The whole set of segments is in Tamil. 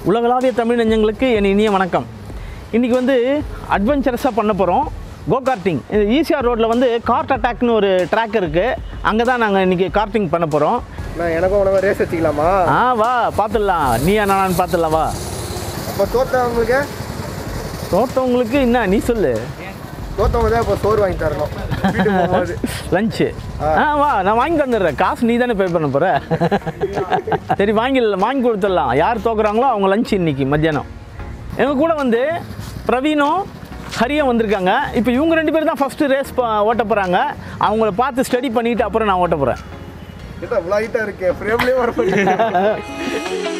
உலகளாவிய தமிழ் நெஞ்சங்களுக்கு என் இனிய வணக்கம் இன்றைக்கி வந்து அட்வென்ச்சரஸாக பண்ண போகிறோம் கோ கார்ட்டிங் இந்த ஈசிஆர் ரோட்டில் வந்து கார்ட் அட்டாக்னு ஒரு ட்ராக் இருக்குது அங்கே தான் நாங்கள் இன்றைக்கி கார்ட்டிங் பண்ண போகிறோம் நான் எனக்கும் உனக்கு ரேஸ் வச்சுக்கலாமா ஆ வா பார்த்துடலாம் நீ நான் பார்த்துடலாம் வா அப்போ தோத்தவங்களுக்கு தோட்டவங்களுக்கு என்ன நீ சொல்லு தோத்தவங்க தான் இப்போ சோறு வாங்கி தரணும் வீட்டுக்கு போகும்போது லஞ்சு ஆ வா நான் வாங்கி தந்துடுறேன் காசு நீ தானே பே பண்ண போகிற சரி வாங்கி வாங்கி கொடுத்துடலாம் யார் தோக்குறாங்களோ அவங்க லஞ்ச் இன்னைக்கு மத்தியானம் எங்கள் கூட வந்து பிரவீனும் ஹரியும் வந்திருக்காங்க இப்போ இவங்க ரெண்டு பேரும் தான் ஃபஸ்ட்டு ரேஸ் ஓட்ட போகிறாங்க அவங்கள பார்த்து ஸ்டடி பண்ணிட்டு அப்புறம் நான் ஓட்ட போகிறேன் என்ன இவ்வளோ ஹைட்டாக இருக்கு ஃப்ரேம்லேயே வர முடியும்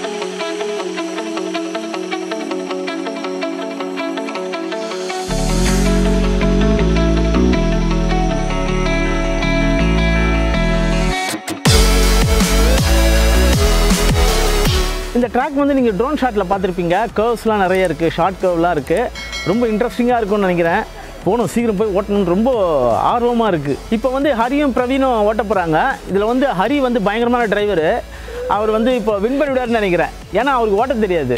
இந்த ட்ராக் வந்து நீங்கள் ட்ரோன் ஷாட்டில் பார்த்துருப்பீங்க கர்வ்ஸ்லாம் நிறைய இருக்குது ஷார்ட் கர்வ்லாம் இருக்குது ரொம்ப இன்ட்ரெஸ்டிங்காக இருக்கும்னு நினைக்கிறேன் போகணும் சீக்கிரம் போய் ஓட்டணும்னு ரொம்ப ஆர்வமாக இருக்குது இப்போ வந்து ஹரியும் பிரவீனும் ஓட்ட போகிறாங்க இதில் வந்து ஹரி வந்து பயங்கரமான டிரைவரு அவர் வந்து இப்போ வின் பண்ணி விடாருன்னு நினைக்கிறேன் ஏன்னா அவருக்கு ஓட்ட தெரியாது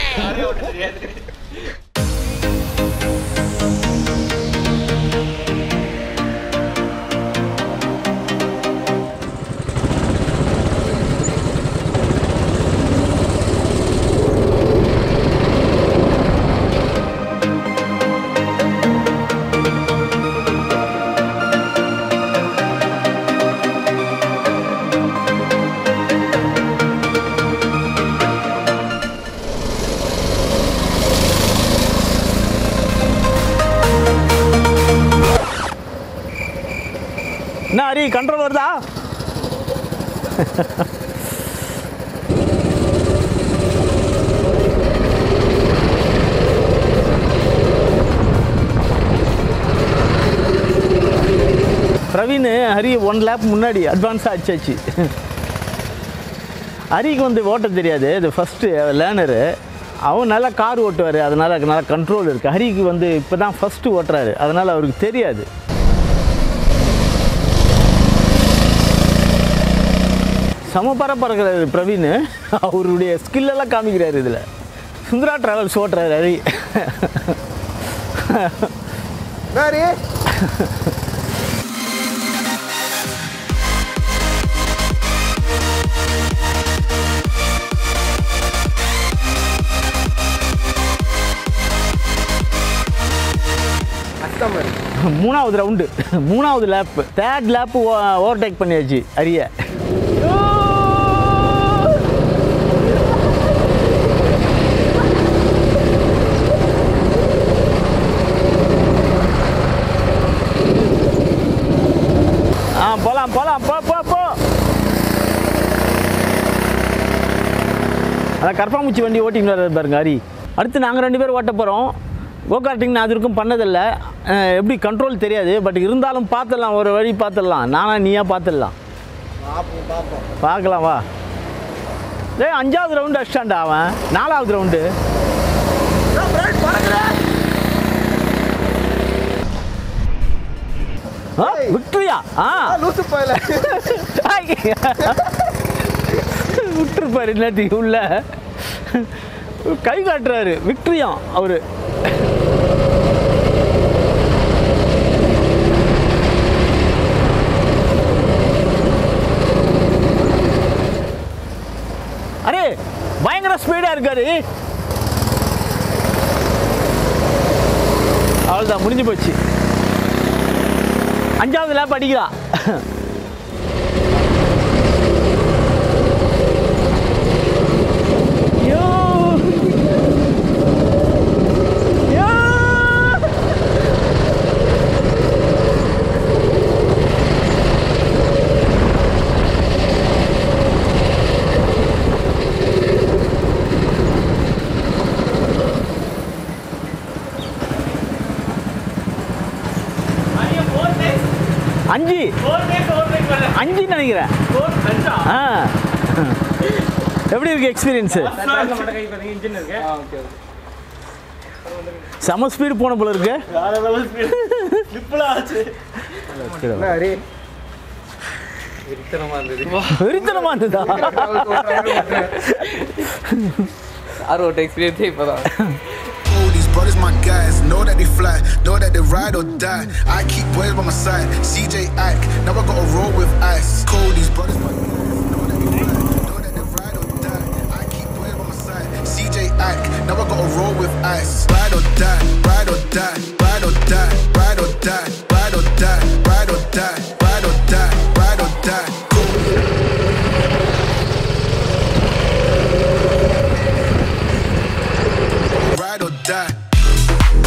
என்ன ஹரி கண்ட்ரோல் வருதா பிரவீன் ஹரி ஒன் லேப் முன்னாடி அட்வான்ஸாக அடிச்சாச்சு ஹரிக்கு வந்து ஓட்ட தெரியாது இது ஃபஸ்ட்டு லேர்னரு அவன் நல்லா கார் ஓட்டுவார் அதனால் நல்லா கண்ட்ரோல் இருக்குது ஹரிக்கு வந்து இப்போ தான் ஃபஸ்ட்டு ஓட்டுறாரு அதனால் அவருக்கு தெரியாது சமபர பறக்கிறாரு பிரவீன் அவருடைய ஸ்கில்லெல்லாம் காமிக்கிறாரு இதில் சுந்தரா ட்ராவல்ஸ் ஓட்டுறாரு ஹரி வேறு கஸ்டமர் மூணாவது ரவுண்டு மூணாவது லேப்பு தேர்ட் லேப்பு ஓவர்டேக் பண்ணியாச்சு அரிய ஆ போலாம் போலாம் போ போ போ அதான் கற்பாம்பூச்சி வண்டி ஓட்டின்னு வர்றாரு பாருங்க ஹரி அடுத்து நாங்கள் ரெண்டு பேரும் ஓட்ட போகிறோம் கோகார்ட்டிங் நான் அது வரைக்கும் பண்ணதில்லை அஹ் எப்படி கண்ட்ரோல் தெரியாது பட் இருந்தாலும் பார்த்துடலாம் ஒரு வழி பார்த்துடலாம் நானா நீயா பார்த்துடலாம் பார்ப்போம் பார்ப்போம் பார்க்கலாம் வா டேய் அஞ்சாவது ரவுண்டு அடிச்சிட்டான்டா அவன் நாலாவது ரவுண்டு ஆ விக்டரியா ஆ லூசு போயில விட்டுருப்பாரு இல்லாட்டி உள்ள கை காட்டுறாரு விக்டரியா அவரு அரே பயங்கர ஸ்பீடா இருக்காரு அவ்வளோதான் முடிஞ்சு போச்சு அஞ்சாவது லேப் அடிக்கிறா ஐயோ ஐயோ அஞ்சு அஞ்சுன்னு நினைக்கிறேன் ஆ எப்படி இருக்கு எக்ஸ்பீரியன்ஸு செம ஸ்பீடு போன போல இருக்கு என்ன ஹரி வெறித்தனமா இருந்ததா கார் ஓட்ட எக்ஸ்பீரியன்ஸே இப்போ தான் Oh, these brothers my guys, know that they fly, know that they ride or die. I keep boys by my side, CJ Ack, now I gotta roll with ice. Cold, these brothers my guys, know that they fly, know that they ride or die. I keep boys by my side, CJ Ack, now I gotta roll with ice. Ride or die, ride or die, ride or die, ride or die, ride or die, ride or die, ride or die, ride or die. Cool. Ride or die.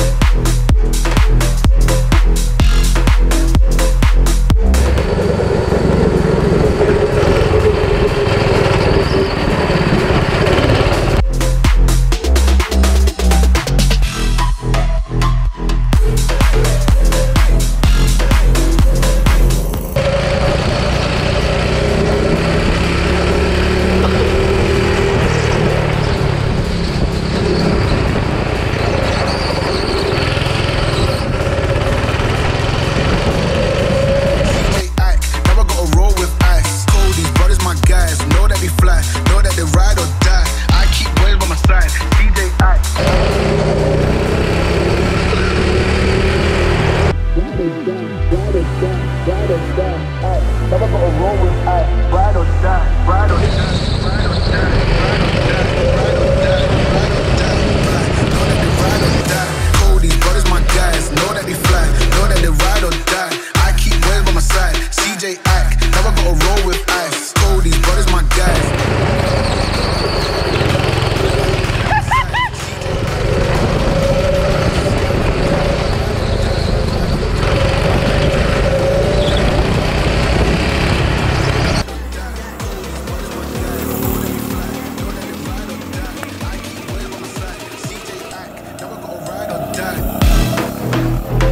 CJ Ack, now I gotta roll with ice. Cold, these brothers my guys, know that they fly, know that they ride or die. I keep boys by my side, CJ Ack. Cold, these brothers my guys, know that they fly, know that they ride or die. I keep boys by my side, CJ Ack, now I gotta roll with ice. Cold, these brothers my guys. CJ Ack, now I gotta ride or die.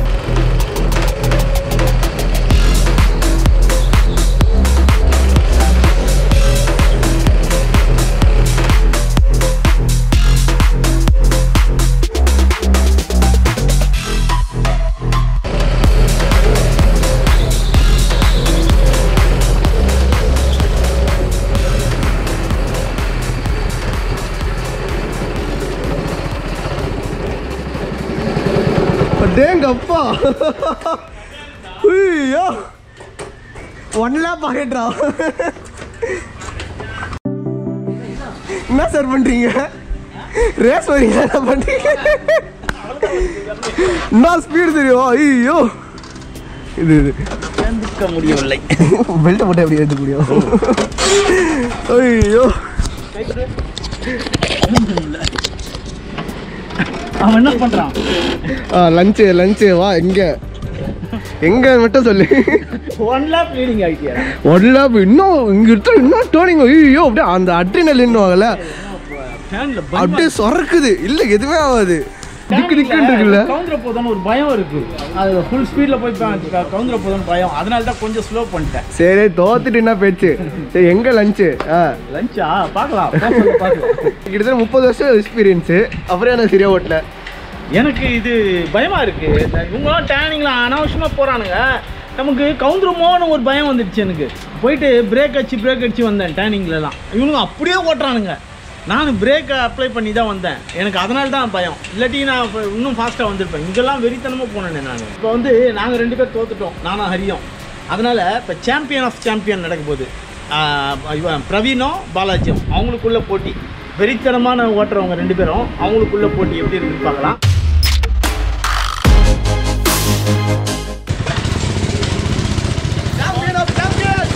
அடேங்கப்பா ஐயோ ஒன் லேப் ஆகிட்டா என்ன சார் பண்றீங்க ரேஸ் வரீங்க என்ன பண்றீங்க என்ன ஸ்பீடு தெரியும் ஐயோ இது இது சேர்ந்துக்க முடியவில்லை பெல்ட்டை போட்டு எப்படி எடுக்க முடியும் ஐயோ அவன் என்ன பண்றான் லஞ்சு லஞ்சு வா எங்க எங்க மட்டும் சொல்லு ஒன் லேப் லீடிங் ஆகிட்டியா ஒன் லேப் இன்னும் இங்க இருக்கிற இன்னும் டேர்னிங் ஐயோ அப்படியே அந்த அட்ரினலின்னுவாங்கல்ல ஃபேன்ல அப்படியே சொறக்குது இல்ல எதுவுமே ஆகாது திக்கு திக்குன்னு இருக்குல்ல கவுந்தர போதும்னு ஒரு பயம் இருக்கு அது ஃபுல் ஸ்பீட்ல போய் கவுந்தர போதும்னு பயம் அதனால தான் கொஞ்சம் ஸ்லோ பண்ணிட்டேன் சரி தோத்துட்டு என்ன பேச்சு சரி எங்க லஞ்சு ஆ லஞ்சா பார்க்கலாம் பார்க்கலாம், பார்க்கலாம் கிட்டத்தட்ட முப்பது வருஷம் எக்ஸ்பீரியன்ஸு அப்புறம் என்ன சரியா ஓட்டல எனக்கு இது பயமா இருக்கு இந்த இவங்களாம் டேனிங்லாம் அனாவசியமா போறானுங்க நமக்கு கவுந்துருமோன்னு ஒரு பயம் வந்துடுச்சு எனக்கு போயிட்டு பிரேக் அடிச்சு பிரேக் அடிச்சு வந்தேன் டேனிங்லலாம் இவனுங்க அப்படியே ஓட்டுறானுங்க நான் பிரேக்கை அப்ளை பண்ணி தான் வந்தேன் எனக்கு அதனால தான் பயம் இல்லாட்டி நான் இப்ப இன்னும் ஃபாஸ்ட்டாக வந்திருப்பேன் இங்கெல்லாம் வெறித்தனமாக போனேன் நான் இப்போ வந்து நாங்கள் ரெண்டு பேர் தோத்துட்டோம் நானும் ஹரியும் அதனால் இப்போ சாம்பியன் ஆஃப் சாம்பியன் நடக்க போகுது ஆஹ் இவன் பிரவீனும் பாலாஜியும் அவங்களுக்குள்ள போட்டி வெறித்தனமான ஓட்டுறவங்க ரெண்டு பேரும் அவங்களுக்குள்ள போட்டி எப்படி இருக்குன்னு பார்க்கலாம் Champion of champions!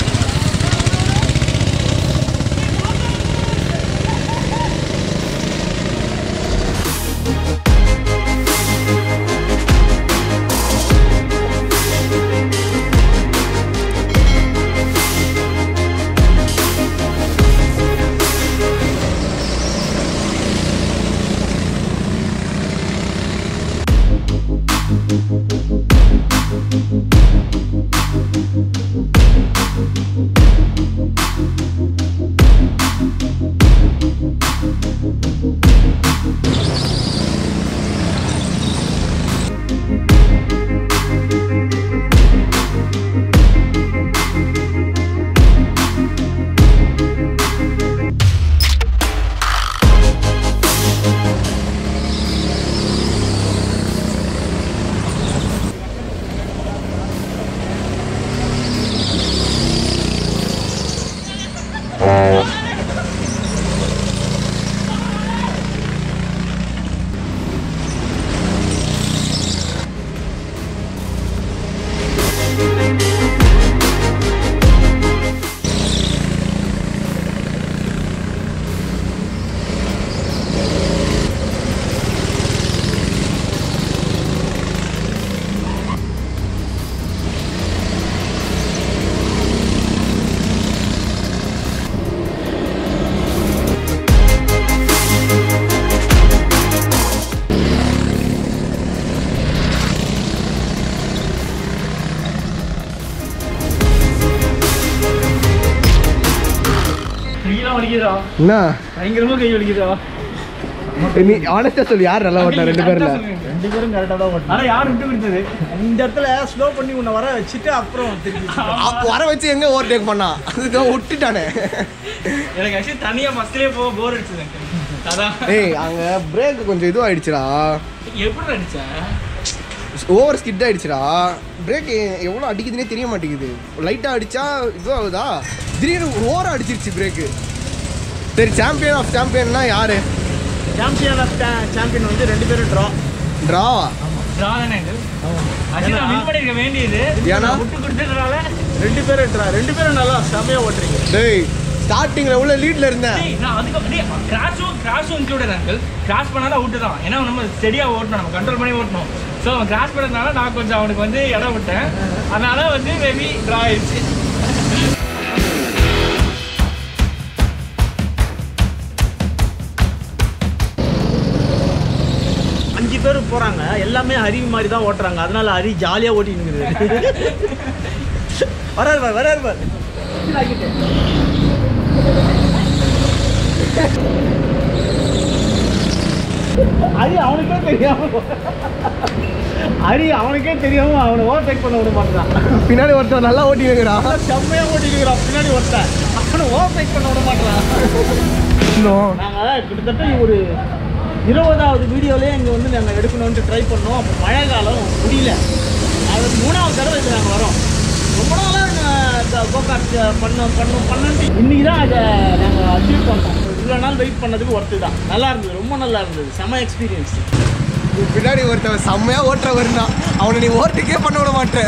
என்ன பயங்கரமாக கை வலிக்குதா நீ ஆனஸ்டா சொல்லு யார் நல்லா ஓட்டா ரெண்டு பேர்ல ரெண்டு பேரும் கரெக்டாக தான் ஓட்டணும் ஆனால் யார் விட்டு கொடுத்தது இந்த இடத்துல ஸ்லோ பண்ணி உன்னை வர வச்சுட்டு அப்புறம் திருப்பி அப்ப வர வச்சு எங்க ஓவர்டேக் பண்ணா அதுதான் விட்டுட்டானே எனக்கு ஆக்சுவலி தனியாக ஃபஸ்ட்லேயே போக போர் அடிச்சது எனக்கு அதான் ஏய் அங்க பிரேக் கொஞ்சம் இதுவும் ஆயிடுச்சுடா எப்படி அடிச்சேன் ஓவர் ஸ்கிட் ஆயிடுச்சுடா பிரேக் எவ்வளோ அடிக்குதுன்னே தெரிய மாட்டேங்குது லைட்டாக அடிச்சா இதுவாகுதா திடீர்னு ஓவர் அடிச்சிருச்சு பிரேக்கு சரி சாம்பியன் ஆஃப் சாம்பியன்னா யாரு சாம்பியன் ஆஃப் சாம்பியன் வந்து ரெண்டு பேரும் ட்ரா ட்ராவா ட்ரா தானே இது ஆக்சுவலி நான் வின் பண்ணியிருக்க வேண்டியது ஏன்னா? நான் விட்டு கொடுத்ததுனால ரெண்டு பேரும் ட்ரா ரெண்டு பேரும் நல்லா செமையாக ஓட்டுறீங்க டேய் ஸ்டார்டிங்கில் உள்ள லீட்ல இருந்தேன் டேய், நான் அதுக்கு டேய் கிராஷும் கிராஷும் இன்க்ளூடட் அங்கிள் கிராஷ் பண்ணாலும் அவுட்டு தான் ஏன்னா நம்ம ஸ்டெடியாக ஓட்டணும் நம்ம கண்ட்ரோல் பண்ணி ஓட்டணும் ஸோ அவன் கிராஷ் பண்ணதுனால நான் கொஞ்சம் அவனுக்கு வந்து இடம் விட்டேன் அதனால வந்து மேபி ட்ரா ஆயிடுச்சு அஞ்சு பேர் போகிறாங்க எல்லாமே ஹரி மாதிரி தான் ஓட்டுறாங்க அதனால ஹரி ஜாலியாக ஓட்டின்னு வராரு பார் வராரு பார் ஹரி அவனுக்கே தெரியாம ஹரி அவனுக்கே தெரியாம அவனை ஓவர்டேக் பண்ண விட மாட்டான் பின்னாடி ஒருத்தன் நல்லா ஓட்டி வைக்கிறான் செம்மையாக ஓட்டிட்டு பின்னாடி ஒருத்தன் அவனை ஓவர்டேக் பண்ண விட மாட்டான் இன்னும் நாங்கள் கிட்டத்தட்ட ஒரு இருபதாவது வீடியோலேயே இங்கே வந்து நாங்கள் எடுக்கணும்னு ட்ரை பண்ணோம் அப்போ மழை காலம் முடியல அது மூணாவது தடவை இது நாங்கள் வரோம் ரொம்ப நாளாக இந்த கோகார்ட் பண்ணோம் பண்ணோம் பண்ணோன்ட்டு இன்றைக்கி தான் அதை நாங்கள் அச்சீவ் பண்ணோம் இவ்வளோ நாள் வெயிட் பண்ணதுக்கு ஒர்த்து தான் நல்லா இருந்தது ரொம்ப நல்லா இருந்தது செம எக்ஸ்பீரியன்ஸ் பின்னாடி ஒருத்தன் செம்மையா ஓட்டுற வருந்தான் அவனை நீ ஓட்டுக்கே பண்ண விட மாட்டேன்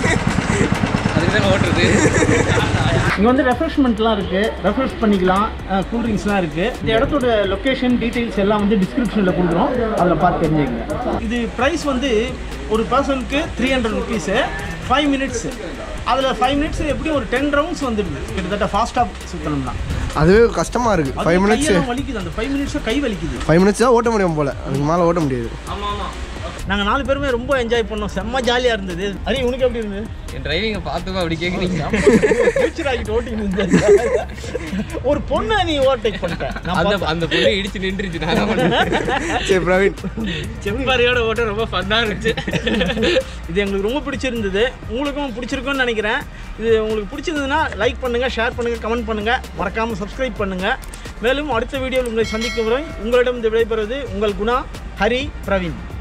இங்கே வந்து ரெஃப்ரெஷ்மெண்ட்லாம் இருக்குது ரெஃப்ரெஷ் பண்ணிக்கலாம் கூல்ட்ரிங்க்ஸ்லாம் இருக்குது இந்த இடத்தோட லொக்கேஷன் டீட்டெயில்ஸ் எல்லாம் வந்து டிஸ்கிரிப்ஷனில் கொடுக்குறோம் அதில் பார்த்து தெரிஞ்சுக்கங்க இது ப்ரைஸ் வந்து ஒரு பர்சனுக்கு three hundred rupees five minutes அதில் ஃபைவ் மினிட்ஸ் எப்படியும் ஒரு டென் ரவுண்ட்ஸ் வந்துடுது கிட்டத்தட்ட ஃபாஸ்ட்டாக சுற்றணும்னா அதுவே கஷ்டமா இருக்கு ஃபைவ் மினிட்ஸ் வலிக்குது அந்த ஃபைவ் மினிட்ஸும் கை வலிக்குது ஃபைவ் மினிட்ஸ் தான் ஓட்ட முடியும் போல அதுக்கு மேலே ஓட்ட முடியாது ஆமாம் ஆமாம் நாங்கள் நாலு பேருமே ரொம்ப என்ஜாய் பண்ணோம் செம்ம ஜாலியாக இருந்தது அரி உனக்கு எப்படி இருந்தது என் டிரைவிங்கை பார்த்துக்கோ அப்படி கேட்குறீங்க ஃபியூச்சர் ஆகிட்டு ஓட்டிங் ஒரு பொண்ணை நீ ஓவர்டேக் பண்ணிட்ட நான் அந்த பார்த்தேன். அந்த பொண்ணு இடிச்சு நின்றுச்சு நான் என்ன பண்ணேன் சரி பிரவீன் செம்பாரியோட ஓட்ட ரொம்ப ஃபன்னாக இருந்துச்சு இது எங்களுக்கு ரொம்ப பிடிச்சிருந்தது உங்களுக்கும் பிடிச்சிருக்கும்னு நினைக்கிறேன் இது உங்களுக்கு பிடிச்சிருந்ததுன்னா லைக் பண்ணுங்கள் ஷேர் பண்ணுங்கள் கமெண்ட் பண்ணுங்கள் மறக்காமல் சப்ஸ்கிரைப் பண்ணுங்கள் மேலும் அடுத்த வீடியோவில் உங்களை சந்திக்கும் வரை உங்களிடம் இந்த விடைபெறுவது உங்கள் குணா ஹரி பிரவீன்